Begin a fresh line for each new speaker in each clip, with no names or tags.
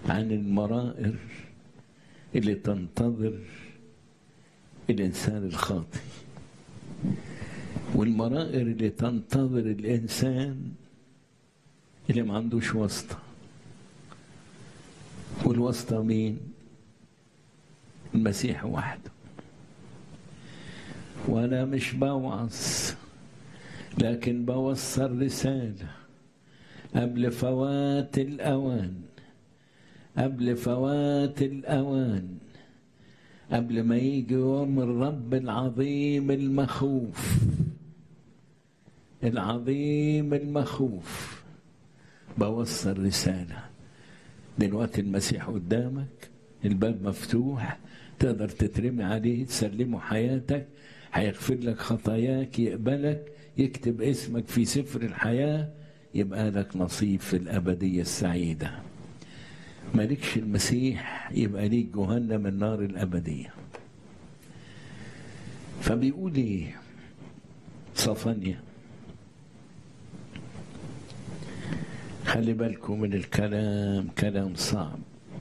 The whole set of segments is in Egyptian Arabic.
عن المرائر اللي تنتظر الإنسان الخاطئ والمرائر اللي تنتظر الإنسان اللي ما عندوش واسطة والواسطة مين؟ المسيح وحده وأنا مش بوعظ لكن بوصل رسالة قبل فوات الأوان قبل فوات الأوان قبل ما يجي يوم الرب العظيم المخوف العظيم المخوف بوصل رسالة دلوقتي المسيح قدامك الباب مفتوح تقدر تترمي عليه تسلمه حياتك هيغفر لك خطاياك يقبلك يكتب اسمك في سفر الحياة يبقى لك نصيب في الأبدية السعيدة مالكش المسيح يبقى ليك جهنم النار الأبدية فبيقول ايه صفانيا خلي بالكم من الكلام كلام صعب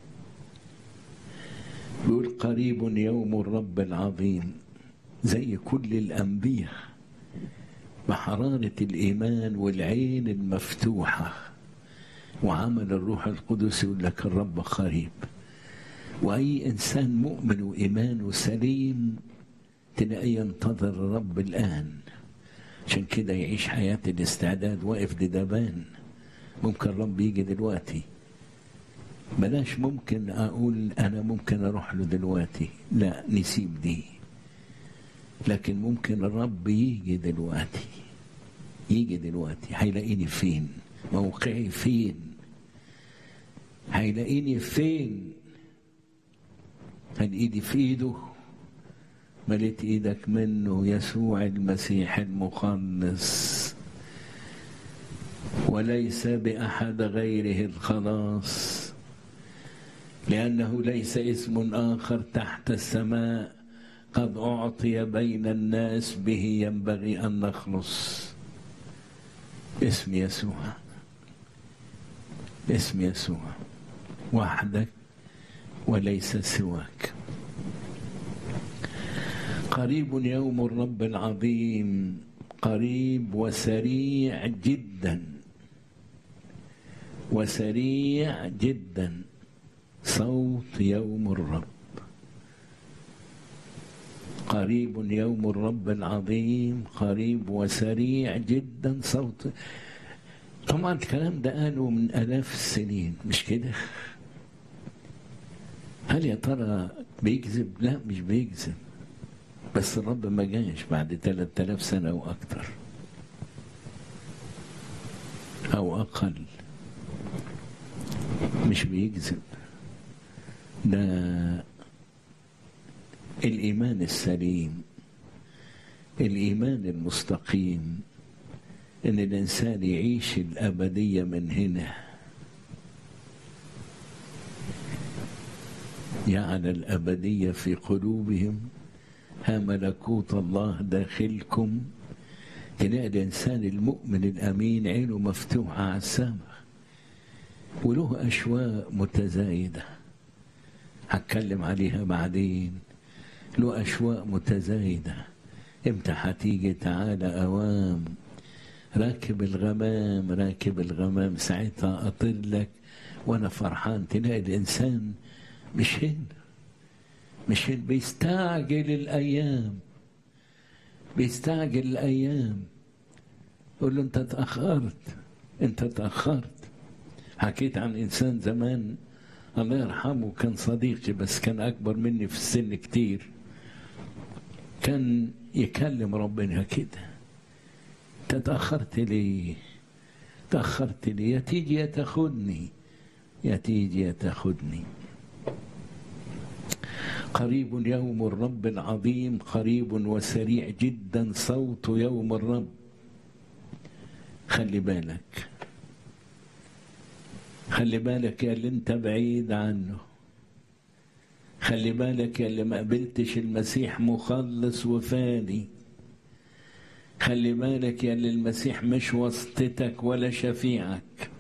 بيقول قريب يوم الرب العظيم زي كل الأنبياء بحرارة الإيمان والعين المفتوحة وعمل الروح القدس يقول لك الرب قريب وأي إنسان مؤمن وإيمانه سليم تلاقيه ينتظر الرب الآن عشان كده يعيش حياة الاستعداد واقف لدبان ممكن الرب يجي دلوقتي بلاش ممكن أقول أنا ممكن أروح له دلوقتي لا نسيب دي لكن ممكن الرب يجي دلوقتي يجي دلوقتي هيلاقيني فين موقعي فين هيلاقيني فين هل ايدي في ايده مليت ايدك منه يسوع المسيح المخلص وليس باحد غيره الخلاص لانه ليس اسم اخر تحت السماء قد اعطي بين الناس به ينبغي ان نخلص اسم يسوع اسم يسوع وحدك وليس سواك قريب يوم الرب العظيم قريب وسريع جدا وسريع جدا صوت يوم الرب قريب يوم الرب العظيم قريب وسريع جدا صوت طبعا الكلام ده قاله من آلاف السنين مش كده هل يا ترى بيكذب لا مش بيكذب بس الرب ما جاش بعد 3000 سنة وأكتر أو أقل مش بيكذب ده الإيمان السليم الإيمان المستقيم إن الإنسان يعيش الأبدية من هنا جعل الأبدية في قلوبهم ها ملكوت الله داخلكم تلاقي الإنسان المؤمن الأمين عينه مفتوحة على السماء وله أشواق متزايدة هتكلم عليها بعدين له أشواق متزايدة امتى هتيجي تعالى أوام راكب الغمام راكب الغمام ساعتها أطير لك وأنا فرحان تلاقي الإنسان مش هنا مش هنا بيستعجل الأيام بيستعجل الأيام يقول له أنت تأخرت أنت تأخرت حكيت عن إنسان زمان الله يرحمه كان صديقي بس كان أكبر مني في السن كتير كان يكلم ربنا كده تتأخرت ليه تأخرت ليه يا تيجي يا تاخدني يا تيجي يا تاخدني قريب يوم الرب العظيم قريب وسريع جدا صوت يوم الرب خلي بالك خلي بالك يا اللي انت بعيد عنه خلي بالك يا اللي ما قبلتش المسيح مخلص وفادي خلي بالك يا اللي المسيح مش واسطتك ولا شفيعك